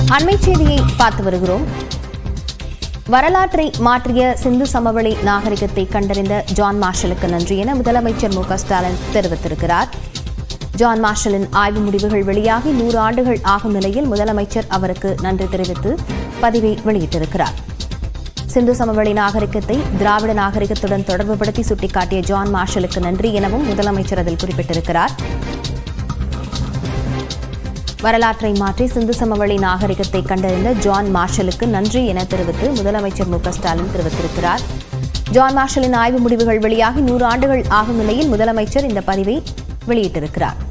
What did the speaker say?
அண்மை செய்தியை பார்த்து வருகிறோம் வரலாற்றை மாற்றிய சிந்து சமவெளி நாகரிகத்தை கண்டறிந்த ஜான் மார்ஷலுக்கு நன்றி என முதலமைச்சர் மு க ஸ்டாலின் தெரிவித்திருக்கிறார் ஜான் மார்ஷலின் ஆய்வு முடிவுகள் வெளியாகி நூறு ஆண்டுகள் ஆகும் நிலையில் முதலமைச்சர் அவருக்கு நன்றி தெரிவித்து பதிவை வெளியிட்டிருக்கிறார் சிந்து சமவெளி நாகரிகத்தை திராவிட நாகரிகத்துடன் தொடர்புபடுத்தி சுட்டிக்காட்டிய ஜான் மார்ஷலுக்கு நன்றி எனவும் முதலமைச்சர் அதில் குறிப்பிட்டிருக்கிறார் வரலாற்றை மாற்றி சிந்து சமவெளி நாகரிகத்தை கண்டறிந்த ஜான் மார்ஷலுக்கு நன்றி என தெரிவித்து முதலமைச்சர் மு க ஸ்டாலின் தெரிவித்திருக்கிறார் ஜான் மார்ஷலின் ஆய்வு முடிவுகள் வெளியாகி நூறு ஆண்டுகள் ஆகும் நிலையில் முதலமைச்சர் இந்த பதிவை வெளியிட்டிருக்கிறார்